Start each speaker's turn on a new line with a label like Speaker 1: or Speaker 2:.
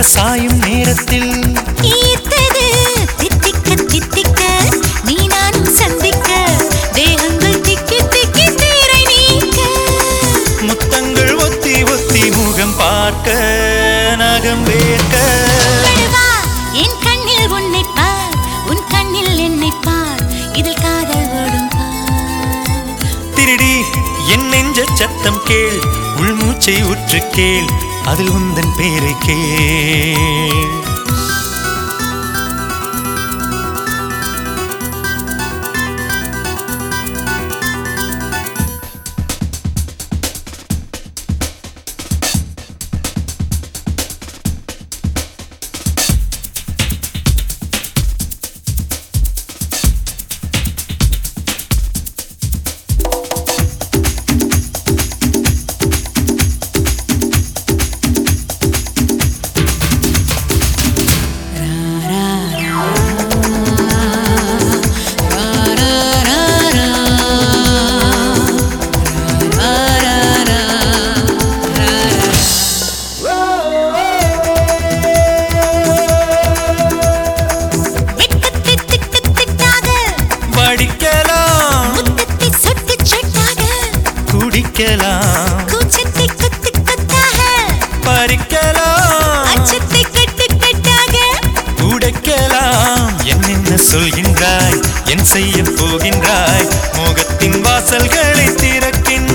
Speaker 1: சாயும் நேரத்தில்
Speaker 2: ஈர்த்தது தித்திக்க தித்திக்க நீ நானும் சந்திக்க தேகங்கள் திக்கி திக்கி தீரை நீக்க
Speaker 1: முத்தங்கள் ஒத்தி ஒத்தி முகம் பார்க்க நகம் வேர்க்க
Speaker 2: வழுவா, என் கண்ணில் உன்னை பார் உன் கண்ணில் என்னை பார் இதில் காதல் ஓடும் பார்
Speaker 1: திருடி என் நெஞ்ச சத்தம் கேள் உள்மூச்சை உற்று கேள் அதில் உந்தன் பேரை கேள்
Speaker 2: திக்கு திக்கு திக்காக
Speaker 1: வடிக்கலாம்
Speaker 2: முத்தத்தை சொட்டு சொட்டாக
Speaker 1: குடிக்கலாம்
Speaker 2: கூச்சத்தை குத்து குத்தாக
Speaker 1: பறிக்கலாம்
Speaker 2: அச்சத்தை கட்டு கட்டாக
Speaker 1: உடைக்கலாம் என்னென்ன சொல்கின்றாய் என் செய்ய போகின்றாய் மோகத்தின் வாசல்களை திறக்கின்றாய்